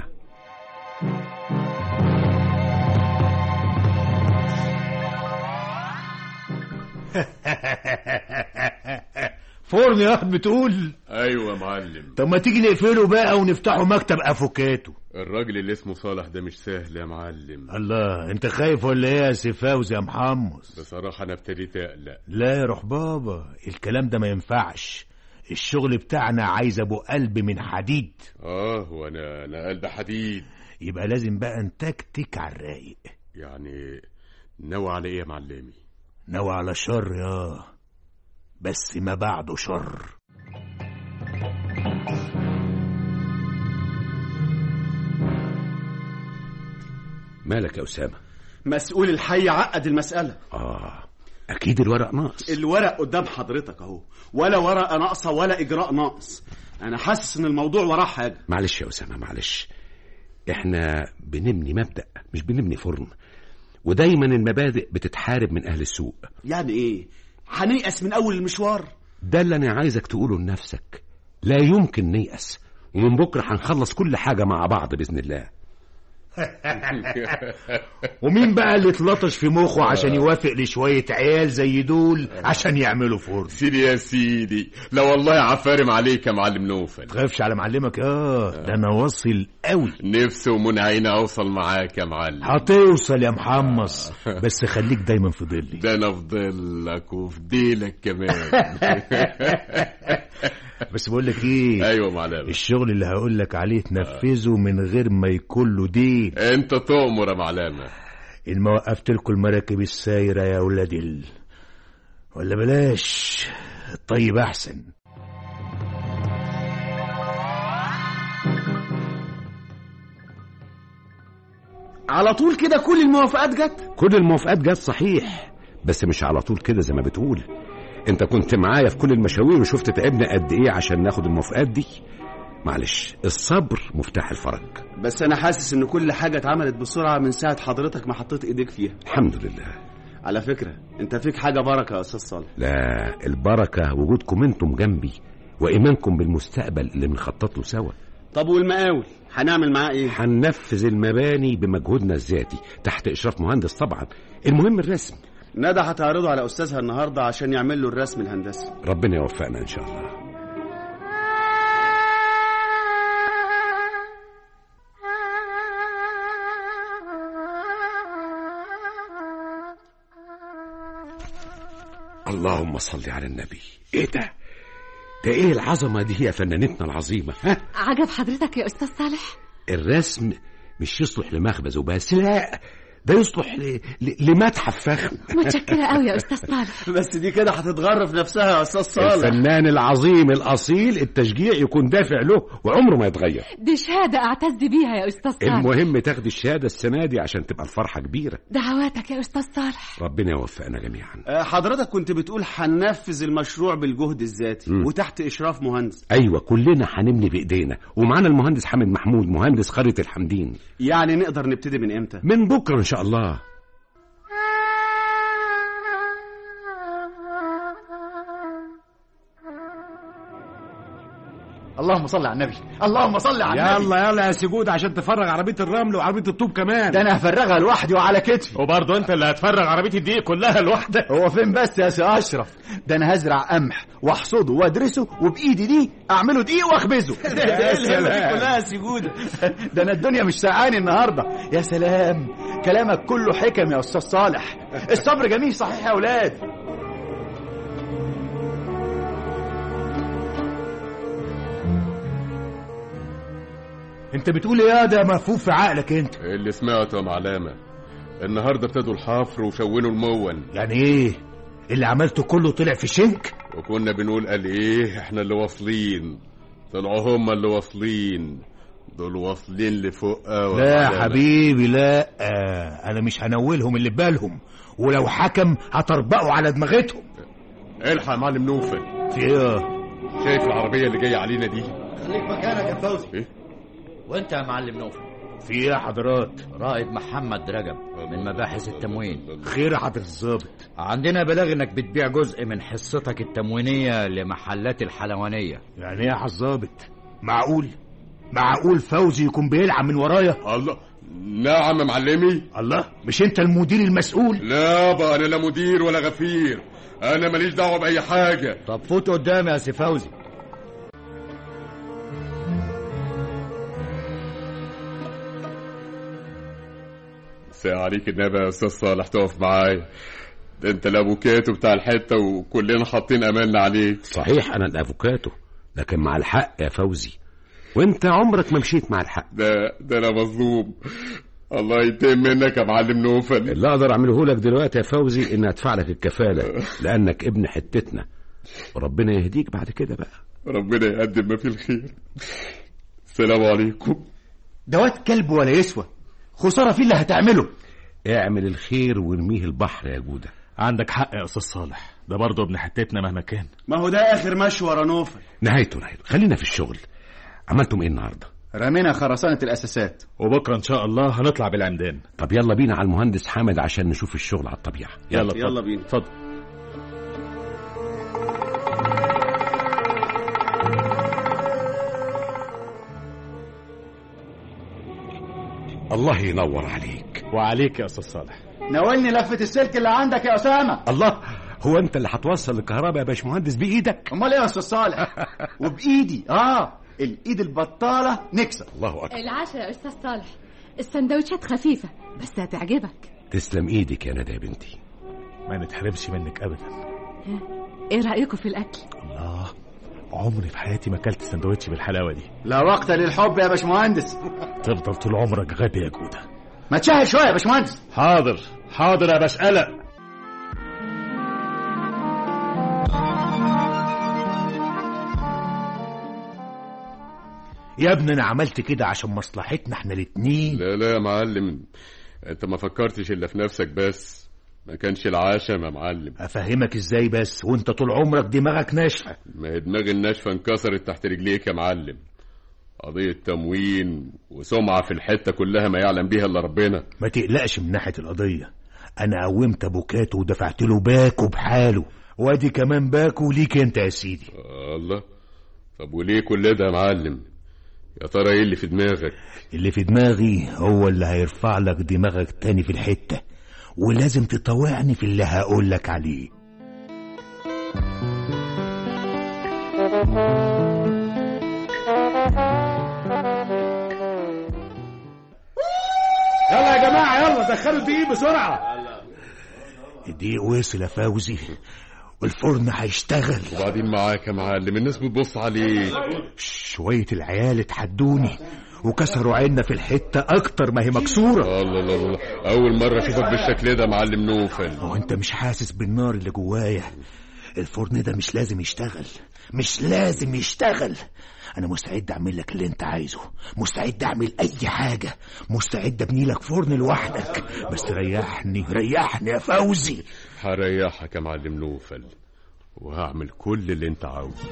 فرن يا واحد بتقول ايوه يا معلم طب ما تيجي نقفله بقى ونفتحه مكتب افوكاتو الراجل اللي اسمه صالح ده مش سهل يا معلم الله انت خايف ولا ايه يا سي فوزي يا محمص بصراحة انا ابتديت اقلق لا يا روح بابا الكلام ده ما ينفعش الشغل بتاعنا عايز ابو قلب من حديد اه وانا انا قلب حديد يبقى لازم بقى نتكتك على الرايق يعني ناوي على ايه يا معلمي نوى على شر يا بس ما بعده شر مالك يا أسامة مسؤول الحي عقد المساله آه أكيد الورق ناقص الورق قدام حضرتك اهو ولا ورقه ناقصه ولا اجراء ناقص انا حاسس ان الموضوع وراه حاجه معلش يا أسامة معلش احنا بنبني مبدأ مش بنبني فرن ودايما المبادئ بتتحارب من أهل السوق يعني ايه هنيأس من اول المشوار ده اللي أنا عايزك تقوله لنفسك لا يمكن نيأس ومن بكرة هنخلص كل حاجة مع بعض بإذن الله ومين بقى اللي اتلطش في مخه عشان يوافق لشوية عيال زي دول عشان يعملوا فرن سيدي يا سيدي لا والله عفارم عليك يا معلم نوفل تخافش على معلمك اه ده انا واصل قوي نفسي ومن عيني اوصل معاك يا معلم هتوصل يا محمص بس خليك دايما في ظلي ده انا في ضلك وفي ديلك كمان بس بقول لك ايه ايوه معلم الشغل اللي هقول لك عليه تنفذه من غير ما يكون له دين انت تؤمر يا معلمه ان ما وقفت لكم المراكب السايره يا ولاد ال... ولا بلاش الطيب احسن على طول كده كل الموافقات جت كل الموافقات جت صحيح بس مش على طول كده زي ما بتقول انت كنت معايا في كل المشاوير وشفت تعبنا قد ايه عشان ناخد الموافقات دي معلش الصبر مفتاح الفرج بس انا حاسس ان كل حاجه اتعملت بسرعه من ساعه حضرتك ما حطيت ايديك فيها الحمد لله على فكره انت فيك حاجه بركه يا استاذ صالح لا البركة وجودكم انتم جنبي وإيمانكم بالمستقبل اللي بنخطط له سوا طب والمقاول هنعمل معاه ايه هننفذ المباني بمجهودنا الذاتي تحت إشراف مهندس طبعا المهم الرسم ندى هتعرضه على استاذها النهارده عشان يعمل له الرسم الهندسي ربنا يوفقنا إن شاء الله اللهم صل على النبي ايه ده ده ايه العظمه دي يا فنانتنا العظيمه ها عجب حضرتك يا أستاذ صالح الرسم مش يصلح لمخبز وبس لا ده يصلح ل... ل... لمتحف فخم متشكرة قوي يا أستاذ صالح بس دي كده هتتغرف نفسها يا استاذ صالح الفنان العظيم الاصيل التشجيع يكون دافع له وعمره ما يتغير دي شهادة أعتز بيها يا أستاذ صالح المهم تاخدي الشهاده السنه دي عشان تبقى الفرحه كبيره دعواتك يا أستاذ صالح ربنا يوفقنا جميعا آه، حضرتك كنت بتقول هننفذ المشروع بالجهد الذاتي مم. وتحت اشراف مهندس ايوه كلنا هنملي بايدينا ومعانا المهندس حامد محمود مهندس قريه الحمدين يعني نقدر نبتدي من امتى من بكره ان شاء الله اللهم صل على النبي اللهم صل على النبي يلا يلا يا سجود عشان تفرغ عربيه الرمل وعربيه الطوب كمان ده انا هفرغها لوحدي وعلى كتفي وبرضه انت اللي هتفرغ عربيه الدقيق كلها لوحدك هو فين بس يا سي اشرف ده انا هزرع قمح واحصده وادرسه وبايدي دي اعمله دقيق واخبزه ايه الهمه دي كلها يا سجوده ده انا الدنيا مش ساعاني النهارده يا سلام كلامك كله حكم يا استاذ صالح الصبر جميل صحيح يا اولاد انت بتقول ايه يا ده مفهوم في عقلك انت اللي سمعته يا معلمه النهارده ابتدوا الحفر وشونوا المون يعني ايه اللي عملته كله طلع في شنك وكنا بنقول قال ايه احنا اللي واصلين طلعوا هم اللي واصلين دول واصلين لفوق قوي لا يا حبيبي لا آه انا مش هنولهم اللي في بالهم ولو حكم هتربقوا على دماغتهم الحق يا معلم نوفل في ايه شايف العربيه اللي جايه علينا دي خليك مكانك يا فوزي ايه وانت يا معلم نوفل في ايه يا حضرات رائد محمد رجب من مباحث التموين خير يا حضرة الظابط عندنا بلاغ انك بتبيع جزء من حصتك التموينية لمحلات الحلوانية يعني ايه يا حظابط معقول معقول فوزي يكون بيلعب من ورايا الله نعم يا معلمي الله مش انت المدير المسؤول لا بقى انا لا مدير ولا غفير انا ماليش دعوه باي حاجه طب فوت قدامي يا سي فوزي ساعة عليك النبي يا استاذ صالح تقف معايا ده انت الافوكاتو بتاع الحته وكلنا حاطين املنا عليك صحيح انا الافوكاتو لكن مع الحق يا فوزي وانت عمرك ما مشيت مع الحق ده ده انا مظلوم الله ينتقم منك يا معلم نوفل اللي اقدر اعمله لك دلوقتي يا فوزي ان ادفع لك الكفاله لانك ابن حتتنا وربنا يهديك بعد كده بقى ربنا يقدم ما فيه الخير السلام عليكم ده واد كلب ولا يسوى خساره في اللي هتعمله اعمل الخير وارميه البحر يا جوده عندك حق يا استاذ صالح ده برضه ابن حتتنا مهما كان ما هو ده اخر مشوار يا نوفل نهايته نهايته خلينا في الشغل عملتم ايه النهارده رمينا خرسانه الاساسات وبكره ان شاء الله هنطلع بالعمدان طب يلا بينا على المهندس حامد عشان نشوف الشغل على الطبيعه يلا يلا اتفضل. بينا. اتفضل الله ينور عليك وعليك يا استاذ صالح ناولني لفة السلك اللي عندك يا أسامة الله هو انت اللي هتوصل الكهرباء يا باشمهندس بايدك أمال إيه يا أستاذ صالح وبإيدي آه الإيد البطالة نكسب الله اكبر العشاء يا استاذ صالح السندوتشات خفيفة بس هتعجبك تسلم ايدك يا ندى يا بنتي ما نتحرمش منك ابدا ايه رأيكم في الاكل الله عمري في حياتي ما اكلت سندوتش بالحلاوه دي لا وقت للحب يا باشمهندس تفضل طول عمرك غبي يا جوده ما تشهد شوية يا باشمهندس حاضر حاضر يا باش قلق يا ابني انا عملت كده عشان مصلحتنا احنا الاتنين لا لا يا معلم انت ما فكرتش الا في نفسك بس ما كانش العشم يا معلم افهمك ازاي بس وانت طول عمرك دماغك ناشفه ما هي دماغ الناشفه انكسرت تحت رجليك يا معلم قضية تموين وسمعة في الحتة كلها ما يعلم بيها إلا ربنا ما تقلقش من ناحيه القضيه انا قومت ابو كاتو ودفعت له باكو بحاله وادي كمان باكو ليك انت يا سيدي الله طب وليه كل ده يا معلم يا ترى ايه اللي في دماغك اللي في دماغي هو اللي هيرفع لك دماغك تاني في الحته ولازم تطوعني في اللي هقول لك عليه يلا يا جماعه يلا دخلوا الدقيق بسرعه الدقيق وصل يا فوزي والفرن هيشتغل وبعدين معاك يا معلم الناس بتبص عليك شوية العيال اتحدوني وكسروا عيننا في الحتة أكتر ما هي مكسورة الله الله الله أول مرة أشوفك بالشكل ده يا معلم نوفل هو أنت مش حاسس بالنار اللي جوايا الفرن ده مش لازم يشتغل مش لازم يشتغل أنا مستعد أعمل لك اللي أنت عايزه مستعد أعمل أي حاجة مستعد أبني لك فرن لوحدك بس ريحني ريحني يا فوزي هريحك يا معلم نوفل وهعمل كل اللي انت عاوزه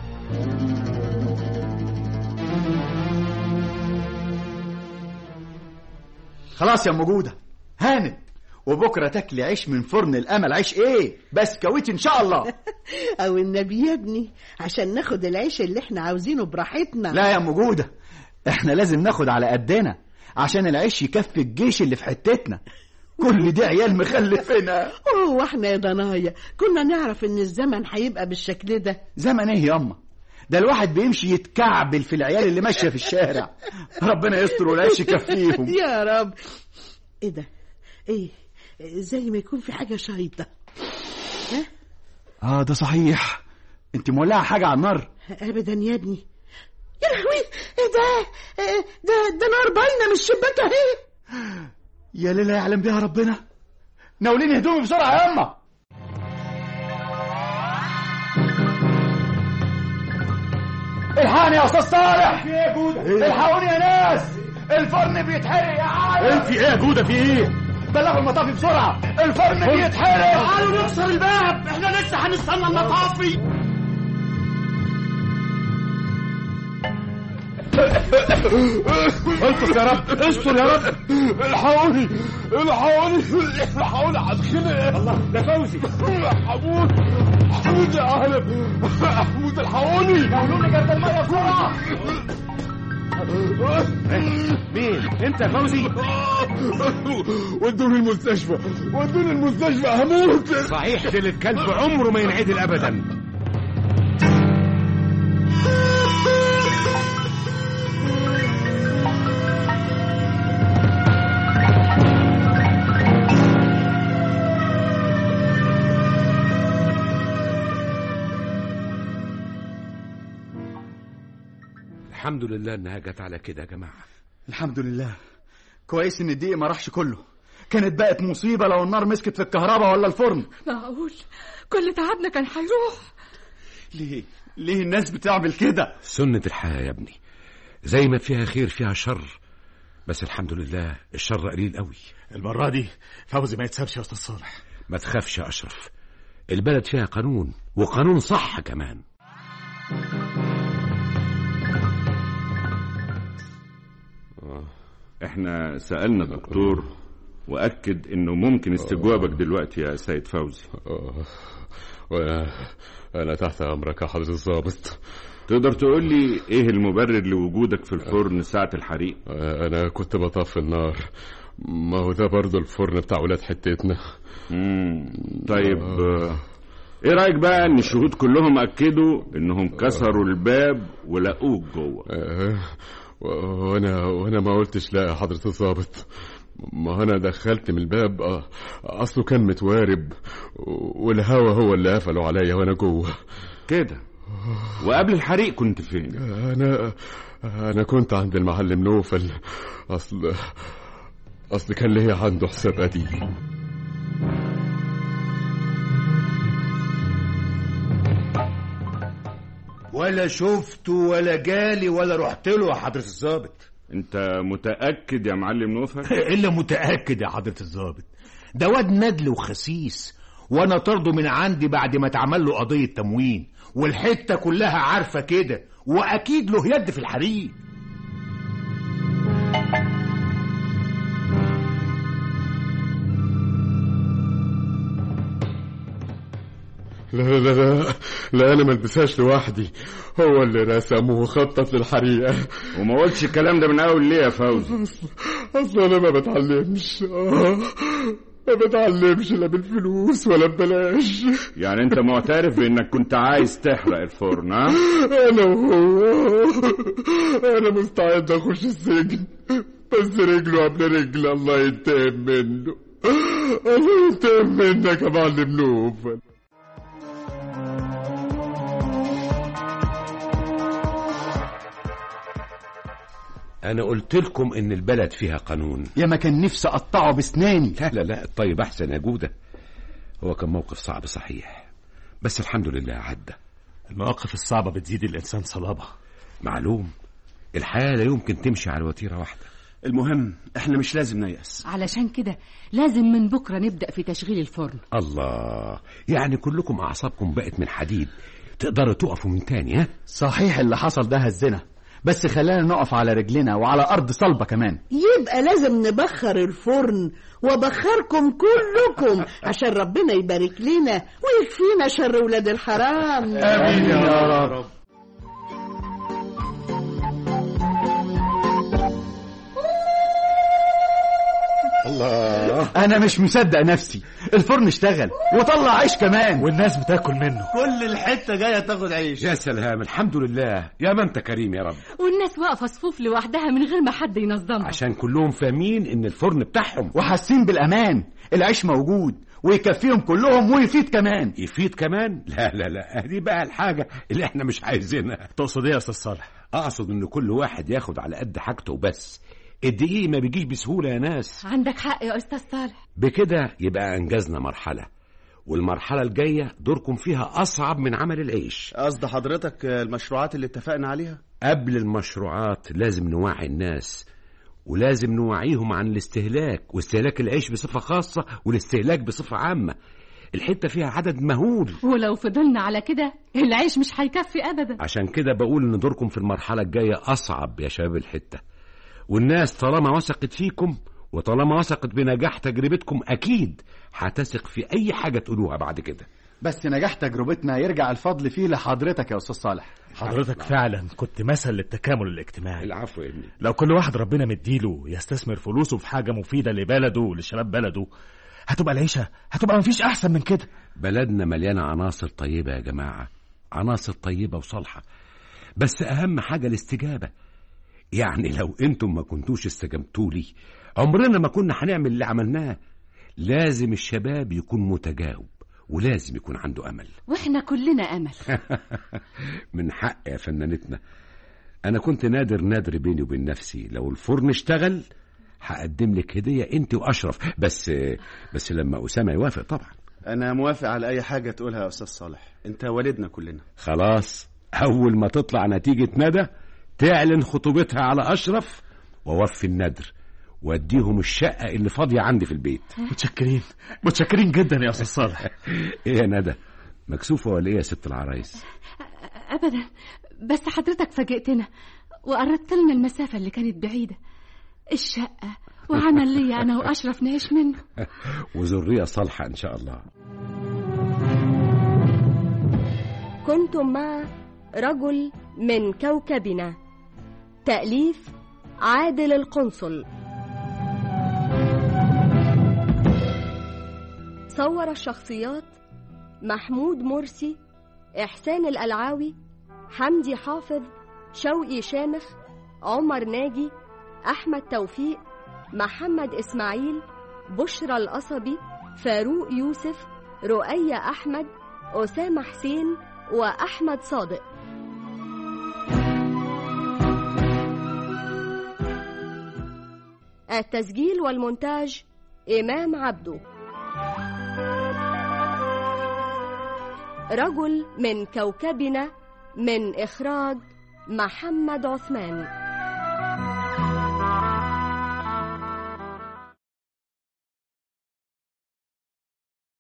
خلاص يا ام جوده هانت وبكره تاكلي عيش من فرن الامل عيش ايه بسكويت ان شاء الله او النبي يا ابني عشان ناخد العيش اللي احنا عاوزينه براحتنا لا يا ام جوده احنا لازم ناخد على قدنا عشان العيش يكفي الجيش اللي في حتتنا كل دي عيال مخلفنا هو احنا يا ضنايا كنا نعرف ان الزمن هيبقى بالشكل ده زمن ايه يا اما ده الواحد بيمشي يتكعبل في العيال اللي ماشيه في الشارع ربنا يستر والعيش يكفيهم يا رب ايه ده ايه زي ما يكون في حاجه شايطه اه ده صحيح انت مولعه حاجه على النار ابدا يا ابني يا لهوي ايه ده إيه ده ده نار باينه من الشباك اهي يا ليلى يعلم بيها ربنا ناوليني هدومي بسرعه يا اما الحقني يا استاذ صالح الحقوني يا ناس الفرن بيتحرق يا عالم انت ايه يا جوده في ايه بلغوا المطافي بسرعه الفرن بيتحرق تعالوا نكسر الباب احنا لسه هنستنى المطافي الطف يا رب استر يا رب الحقوني الحقوني الحقوني هتخنق الله ده فوزي حمود حمود يا عالم حمود الحقوني قولوا جرد الميه بسرعه مين انت يا فوزي ودوني المستشفى ودوني المستشفى هموت صحيح دل الكلب عمره ما ينعدل ابدا الحمد لله انها جت على كده يا جماعه الحمد لله كويس ان الدقيق ما راحش كله كانت بقت مصيبه لو النار مسكت في الكهرباء ولا الفرن معقول كل تعبنا كان هيروح ليه ليه الناس بتعمل كده سنة الحياة يا ابني زي ما فيها خير فيها شر بس الحمد لله الشر قليل قوي المره دي فوزي ما يتسابش يا استاذ صالح ما تخافش يا أشرف البلد فيها قانون وقانون صح كمان احنا سألنا الدكتور وأكد إنه ممكن استجوابك دلوقتي يا سيد فوزي وانا انا تحت امرك يا حضرة الضابط تقدر تقول لي ايه المبرر لوجودك في الفرن ساعة الحريق انا كنت بطفي النار ما هو ده برضه الفرن بتاع ولاد حتتنا مم. طيب آه، ايه رايك بقى ان الشهود كلهم اكدوا انهم كسروا الباب ولقوك جوه آه، وانا وانا ما قلتش لا يا حضرة الضابط ما انا دخلت من الباب آه، اصله كان متوارب والهوا هو اللي قفله عليا وانا جوه كده وقبل الحريق كنت فين انا انا كنت عند المعلم نوفل اصل اصل كان ليا عنده حساب قديم ولا شفته ولا جالي ولا رحت له يا حضرة الضابط انت متاكد يا معلم نوفل الا متاكد يا حضرة الضابط ده واد ندل وخسيس وانا طرده من عندي بعد ما اتعمل له قضية تموين والحتة كلها عارفة كده واكيد له يد في الحريق لا لا لا لا انا ما البسهاش لوحدي هو اللي رسم وخطط للحريقه وما قلتش الكلام ده من اول ليه يا فوزي اصل انا ما بتعلمش آه ما بتعلمش لا بالفلوس ولا ببلاش يعني انت معترف بانك كنت عايز تحرق الفرن ها انا وهو انا مستعد اخش السجن بس رجله قبل رجل الله ينتقم منه الله ينتقم منك يا معلم نوفل انا قلت لكم ان البلد فيها قانون يا ما كان نفسي اقطعه بسناني لا لا لا الطيب احسن يا جوده هو كان موقف صعب صحيح بس الحمد لله عدى المواقف الصعبة بتزيد الإنسان صلابة معلوم الحياه لا يمكن تمشي على وتيره واحده المهم احنا مش لازم نيأس علشان كده لازم من بكرة نبدأ في تشغيل الفرن الله يعني كلكم اعصابكم بقت من حديد تقدروا تقفوا من تاني ها صحيح اللي حصل ده هزنا بس خلانا نقف على رجلنا وعلى ارض صلبه كمان يبقى لازم نبخر الفرن وبخركم كلكم عشان ربنا يبارك لنا ويكفينا شر ولاد الحرام امين يا رب الله انا مش مصدق نفسي الفرن اشتغل وطلع عيش كمان والناس بتاكل منه كل الحتة جاية تاخد عيش يا سلام الحمد لله يا ما انت كريم يا رب والناس واقفة صفوف لوحدها من غير ما حد ينظمها عشان كلهم فاهمين ان الفرن بتاعهم وحاسين بالامان العيش موجود ويكفيهم كلهم ويفيد كمان يفيد كمان لا لا لا دي بقى الحاجه اللي احنا مش عايزينها تقصد ايه يا استاذ صالح اقصد ان كل واحد ياخد على قد حاجته وبس الدقيق ما بيجيش بسهوله يا ناس عندك حق يا أستاذ صالح بكده يبقى انجزنا مرحله والمرحله الجايه دوركم فيها اصعب من عمل العيش قصد حضرتك المشروعات اللي اتفقنا عليها قبل المشروعات لازم نوعي الناس ولازم نوعيهم عن الاستهلاك واستهلاك العيش بصفة خاصة والاستهلاك بصفة عامة الحتة فيها عدد مهول ولو فضلنا على كده العيش مش هيكفي أبدا عشان كده بقول ان دوركم في المرحلة الجاية أصعب يا شباب الحتة والناس طالما وثقت فيكم وطالما وثقت بنجاح تجربتكم أكيد هتثق في أي حاجة تقولوها بعد كده بس نجاح تجربتنا يرجع الفضل فيه لحضرتك يا استاذ صالح حضرتك فعلا كنت مثل للتكامل الاجتماعي العفو يا ابني لو كل واحد ربنا مديله يستثمر فلوسه في حاجة مفيدة لبلده ولشباب بلده هتبقى العيشة هتبقى مفيش أحسن من كده بلدنا مليانة عناصر طيبة يا جماعة عناصر طيبة وصالحة بس أهم حاجة الاستجابة يعني لو انتم ما كنتوش استجبتوا لي عمرنا ما كنا هنعمل اللي عملناه لازم الشباب يكون متجاوب ولازم يكون عنده أمل واحنا كلنا أمل من حق يا فنانتنا أنا كنت نادر نادر بيني وبين نفسي لو الفرن اشتغل هقدم لك هدية أنت وأشرف بس بس لما أسامة يوافق طبعا انا موافق على اي حاجه تقولها يا استاذ صالح انت والدنا كلنا خلاص أول ما تطلع نتيجة ندى تعلن خطوبتها على أشرف ووفي الندر واديهم الشقة اللي فاضية عندي في البيت متشكرين متشكرين جدا يا أستاذ صالح ايه يا ندى مكسوفة ولا ايه يا ست العرايس أبدا بس حضرتك فاجئتنا وقربت لنا المسافة اللي كانت بعيدة الشقة وعمل لي أنا وأشرف نعيش منه وذرية صالحة إن شاء الله كنتم مع رجل من كوكبنا تأليف عادل القنصل صور الشخصيات محمود مرسي إحسان الألعاوي حمدي حافظ شوقي شامخ عمر ناجي أحمد توفيق محمد إسماعيل بشرى القصبي فاروق يوسف رؤية أحمد أسامة حسين وأحمد صادق التسجيل والمونتاج إمام عبده رجل من كوكبنا من إخراج محمد عثمان